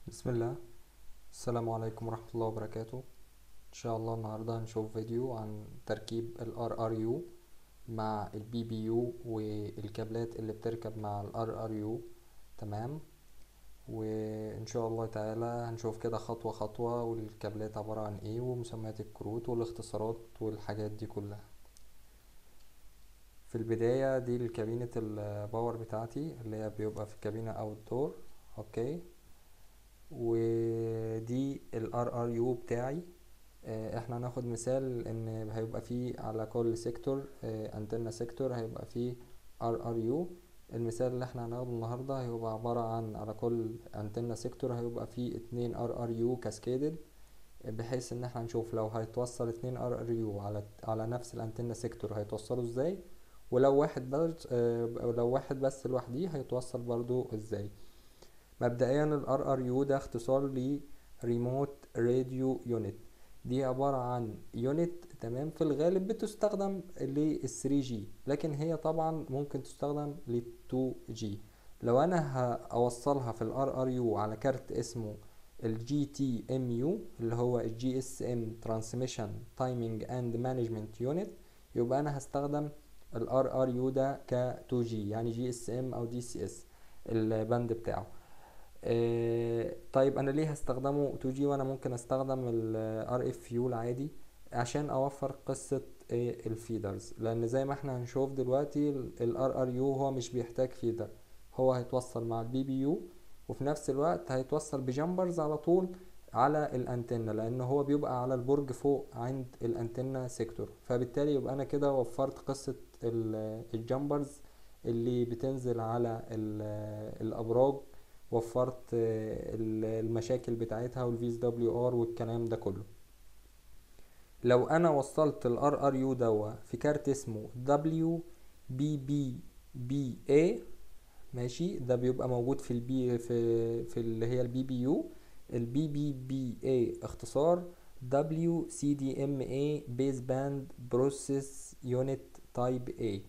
بسم الله السلام عليكم ورحمة الله وبركاته إن شاء الله النهاردة هنشوف فيديو عن تركيب ال RRU مع ال BBU والكابلات اللي بتركب مع ال RRU تمام وإن شاء الله تعالى هنشوف كده خطوة خطوة والكابلات عبارة عن ايه ومسميات الكروت والاختصارات والحاجات دي كلها في البداية دي الكابينة الباور بتاعتي اللي هي بيبقى في الكابينة اوت دور اوكي ودي ال RRU بتاعي آه، احنا هناخد مثال ان هيبقى فيه على كل سيكتور انتنا سيكتور هيبقى فيه RRU المثال اللي احنا هناخده النهاردة هيبقى عبارة عن على كل انتنا سيكتور هيبقى فيه اتنين RRU كاسكيدد بحيث ان احنا نشوف لو هيتوصل اتنين RRU على على نفس الانتنا سيكتور هيتوصلوا ازاي ولو واحد بس آه، لو واحد بس لوحديه هيتوصل برضو ازاي مبدئيا ال RRU ده اختصار ل Remote Radio Unit دي عبارة عن يونت تمام في الغالب بتستخدم لل 3G لكن هي طبعا ممكن تستخدم لل 2G لو انا هوصلها في ال RRU على كارت اسمه ال GTMU اللي هو ال GSM Transmission Timing and Management Unit يبقى انا هستخدم ال RRU ده ك 2G يعني GSM او DCS البند بتاعه آه، طيب انا ليه هستخدمه 2G وانا ممكن استخدم ال RFU العادي عشان اوفر قصة إيه الفيدرز لان زي ما احنا هنشوف دلوقتي ال RRU هو مش بيحتاج فيدر هو هيتوصل مع البي بي يو وفي نفس الوقت هيتوصل بجامبرز على طول على الانتنة لان هو بيبقى على البرج فوق عند الانتنة سيكتور فبالتالي يبقى انا كده وفرت قصة ال- الجامبرز اللي بتنزل على ال- الابراج وفرت آه، ال- المشاكل بتاعتها والفيز دبليو ار والكلام ده كله لو انا وصلت ال RRU دوا في كارت اسمه WBBBA ماشي ده بيبقى موجود في البي في في اللي هي البي بي يو البي بي بي اي اختصار WCDMA Baseband Process Unit Type A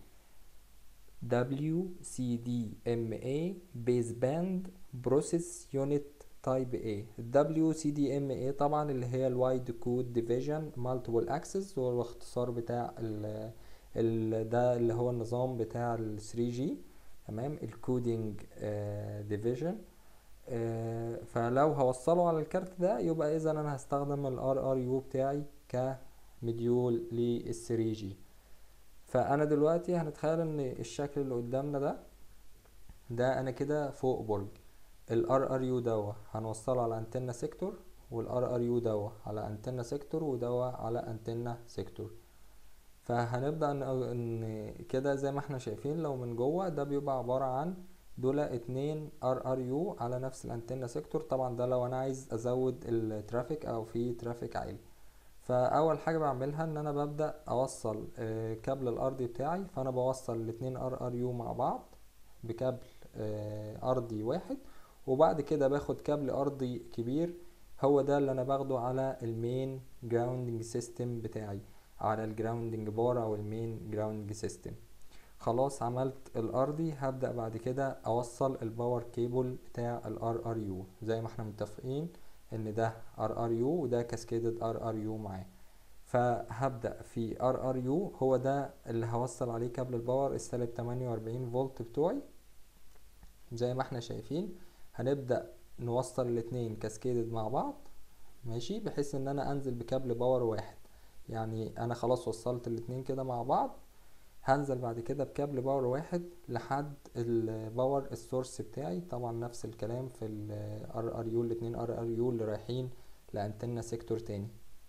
WCDMA Baseband Process Unit Type A ال WCDMA طبعا اللي هي الوايد كود ديفيجن مالتيبل اكسس هو الاختصار بتاع ال ال ده اللي هو النظام بتاع ال 3G تمام الكودينج ديفيجن فلو هوصله على الكارت ده يبقى اذا انا هستخدم ال RRU بتاعي كمديول لل 3G فانا دلوقتي هنتخيل ان الشكل اللي قدامنا ده ده انا كده فوق برج ال RRU دوا هنوصله على انتنا سيكتور وال RRU دوا على انتنا سيكتور ودوا على انتنا سيكتور فهنبدأ ان ان كده زي ما احنا شايفين لو من جوه ده بيبقى عبارة عن دول اتنين RRU على نفس الانتنا سيكتور طبعا ده لو انا عايز ازود الترافيك او في ترافيك عالي فاول حاجه بعملها ان انا ببدا اوصل آه، كابل الارضي بتاعي فانا بوصل الاتنين ار ار يو مع بعض بكابل آه، ارضي واحد وبعد كده باخد كابل ارضي كبير هو ده اللي انا باخده على المين جراوندنج سيستم بتاعي على الجراوندنج بار او المين جراوندنج سيستم خلاص عملت الارضي هبدا بعد كده اوصل الباور كيبل بتاع الار ار يو زي ما احنا متفقين ان ده ار ار يو وده كاسكيدد ار ار يو معاه فهبدأ في ار ار يو هو ده اللي هوصل عليه كابل الباور السالب 48 فولت بتوعي زي ما احنا شايفين هنبدأ نوصل الاتنين كاسكيدد مع بعض ماشي بحيث ان انا انزل بكابل باور واحد يعني انا خلاص وصلت الاتنين كده مع بعض هنزل بعد كده بكابل باور واحد لحد الباور السورس بتاعي طبعا نفس الكلام في ال ار ار يو الاتنين ار ار يو اللي رايحين لانتنا سيكتور تاني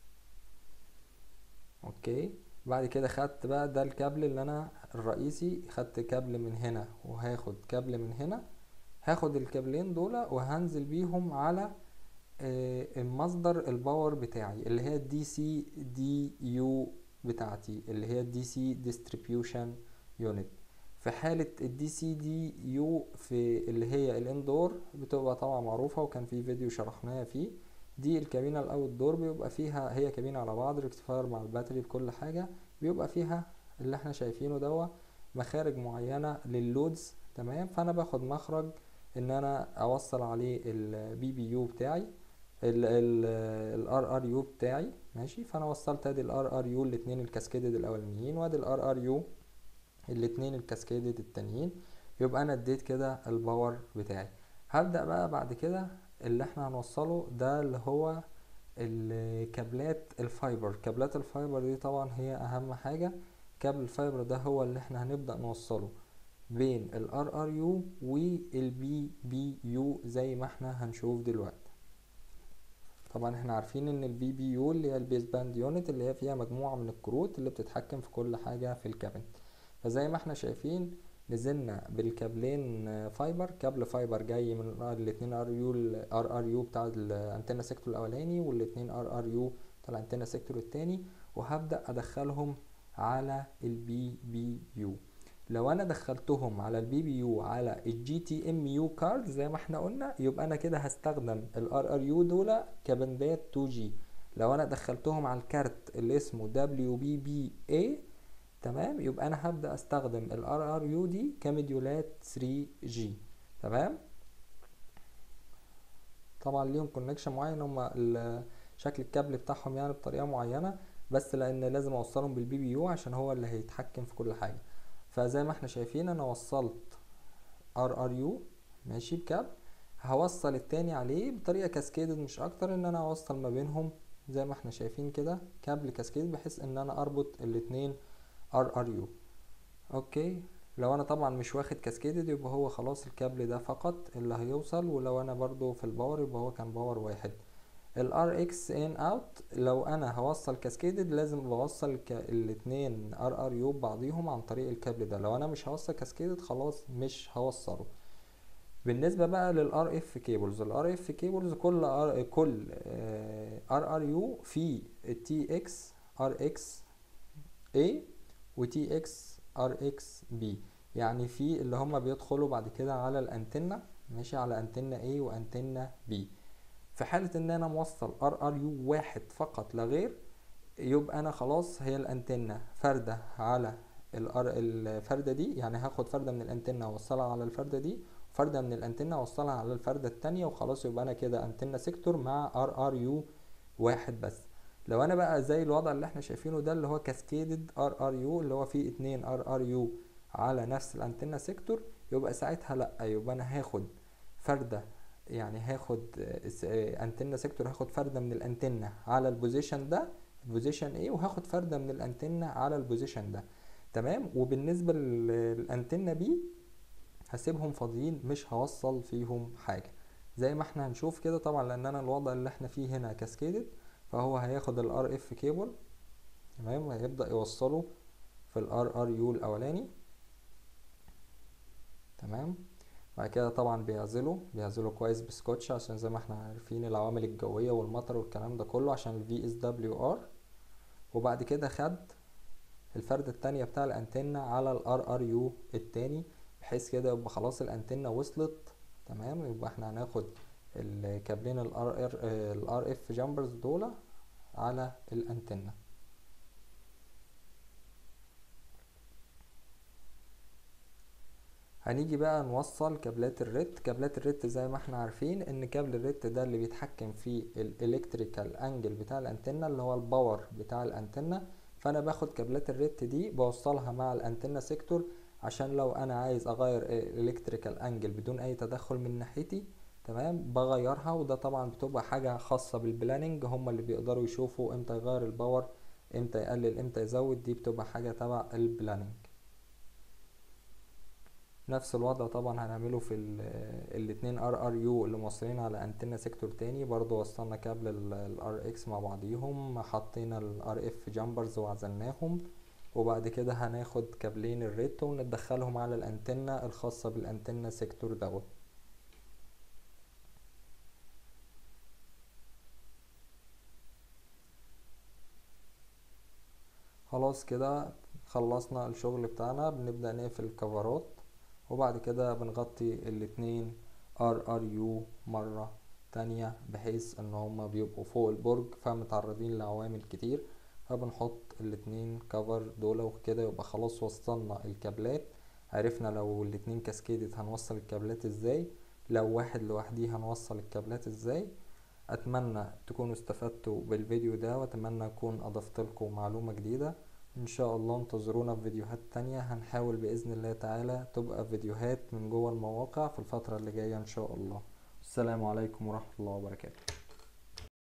اوكي بعد كده خدت بقى ده الكابل اللي انا الرئيسي خدت كابل من هنا وهاخد كابل من هنا هاخد الكابلين دول وهنزل بيهم على آه، المصدر الباور بتاعي اللي هي الدي سي دي يو بتاعتي اللي هي الدي سي ديستريبيوشن يونت في حالة الدي سي دي يو في اللي هي الاندور بتبقى طبعا معروفة وكان في فيديو شرحناها فيه دي الكابينة الاوت دور بيبقى فيها هي كابينة على بعض ريكتيفاير مع الباتري بكل حاجة بيبقى فيها اللي احنا شايفينه دوا مخارج معينة لللودز تمام فانا باخد مخرج ان انا اوصل عليه البي بي يو بتاعي الار ار يو بتاعي ماشي فانا وصلت ادي الار ار يو الاتنين الكاسكيدد الاولانيين وادي الار ار يو الاتنين الكاسكيدد التانيين يبقى انا اديت كده الباور بتاعي هبدأ بقى بعد كده اللي احنا هنوصله ده اللي هو الكابلات الفايبر كابلات الفايبر دي طبعا هي اهم حاجة كابل الفايبر ده هو اللي احنا هنبدأ نوصله بين ال RRU وال BBU زي ما احنا هنشوف دلوقتي طبعا احنا عارفين ان ال BBU اللي هي البيس باند يونت اللي هي فيها مجموعة من الكروت اللي بتتحكم في كل حاجة في الكابل فزي ما احنا شايفين نزلنا بالكابلين فايبر كابل فايبر جاي من الاتنين ار يو الار ار يو بتاع الانتنا سيكتور الاولاني والاتنين ار ار يو بتاع الانتنا سيكتور التاني وهبدأ ادخلهم على البي بي يو لو انا دخلتهم على البي بي يو على الجي تي ام يو كارد زي ما احنا قلنا يبقى انا كده هستخدم الار ار يو دول كبندات 2 جي لو انا دخلتهم على الكارت اللي اسمه دبليو بي بي اي تمام يبقى انا هبدا استخدم الار ار يو دي كمديولات 3 جي تمام طبعا ليهم كونكشن معين هما شكل الكابل بتاعهم يعني بطريقه معينه بس لان لازم اوصلهم بالبي بي يو عشان هو اللي هيتحكم في كل حاجه فزي ما احنا شايفين انا وصلت ار ار يو ماشي بكابل هوصل التاني عليه بطريقه كاسكيدد مش اكتر ان انا اوصل ما بينهم زي ما احنا شايفين كده كابل كاسكيد بحيث ان انا اربط الاتنين ار ار يو اوكي لو انا طبعا مش واخد كاسكيدد يبقى هو خلاص الكابل ده فقط اللي هيوصل ولو انا برضو في الباور يبقى هو كان باور واحد الار اكس ان اوت لو انا هوصل كاسكيدد لازم بوصل الاتنين ار ار يو ببعضيهم عن طريق الكابل ده لو انا مش هوصل كاسكيدد خلاص مش هوصله بالنسبه بقى للار اف كيبلز الار اف كيبلز كل ار كل ار ار يو في التي اكس ار اكس اي وتي اكس ار اكس بي يعني في اللي هما بيدخلوا بعد كده على الانتنة ماشي على انتنة A وانتنة B في حالة ان انا موصل ار ار يو واحد فقط لا غير يبقى انا خلاص هي الانتنة فردة على الار الفردة دي يعني هاخد فردة من الانتنة اوصلها على الفردة دي فردة من الانتنة اوصلها على الفردة التانية وخلاص يبقى انا كده انتنة سيكتور مع ار ار يو واحد بس لو انا بقى زي الوضع اللي احنا شايفينه ده اللي هو كاسكيدد ار ار يو اللي هو فيه اتنين ار ار يو على نفس الانتنة سيكتور يبقى ساعتها لا يبقى انا هاخد فردة يعني هاخد انتنة سيكتور هاخد فردة من الانتنة على البوزيشن ده البوزيشن A وهاخد فردة من الانتنة على البوزيشن ده تمام وبالنسبة للانتنة B هسيبهم فاضيين مش هوصل فيهم حاجة زي ما احنا هنشوف كده طبعا لان انا الوضع اللي احنا فيه هنا كاسكيدد فهو هياخد الار اف كيبل تمام هيبدأ يوصله في الار ار يو الاولاني تمام بعد كده طبعا بيعزله بيعزله كويس بسكوتش عشان زي ما احنا عارفين العوامل الجوية والمطر والكلام ده كله عشان الفي اس دبليو ار وبعد كده خد الفردة التانية بتاع الانتنة على الار ار يو التاني بحيث كده يبقى خلاص الانتنة وصلت تمام يبقى احنا هناخد الكابلين الار ار الار اف جامبرز دول على الانتنة هنيجي بقى نوصل كابلات الريت كابلات الريت زي ما احنا عارفين ان كابل الريت ده اللي بيتحكم في الالكتريكال انجل بتاع الانتنة اللي هو الباور بتاع الانتنة فانا باخد كابلات الريت دي بوصلها مع الانتنة سيكتور عشان لو انا عايز اغير الالكتريكال انجل بدون اي تدخل من ناحيتي تمام بغيرها وده طبعا بتبقى حاجة خاصة بالبلاننج هم اللي بيقدروا يشوفوا امتى يغير الباور امتى يقلل امتى يزود دي بتبقى حاجة تبع البلاننج نفس الوضع طبعا هنعمله في الاتنين ار ار يو اللي موصلين على انتنا سيكتور تاني برضو وصلنا كابل الار اكس مع بعضيهم حطينا الار اف جامبرز وعزلناهم وبعد كده هناخد كابلين الريت وندخلهم على الانتنة الخاصة بالانتنة سيكتور دوت خلاص كده خلصنا الشغل بتاعنا بنبدأ نقفل الكفرات وبعد كده بنغطي الاتنين ار ار يو مرة تانية بحيث ان هما بيبقوا فوق البرج فمتعرضين لعوامل كتير فبنحط الاتنين كفر دول وكده يبقى خلاص وصلنا الكابلات عرفنا لو الاتنين كاسكيدت هنوصل الكابلات ازاي لو واحد لوحديه هنوصل الكابلات ازاي اتمنى تكونوا استفدتوا بالفيديو ده واتمنى اكون اضفت لكم معلومة جديدة ان شاء الله انتظرونا في فيديوهات تانية هنحاول باذن الله تعالى تبقى فيديوهات من جوه المواقع في الفترة اللي جاية ان شاء الله السلام عليكم ورحمة الله وبركاته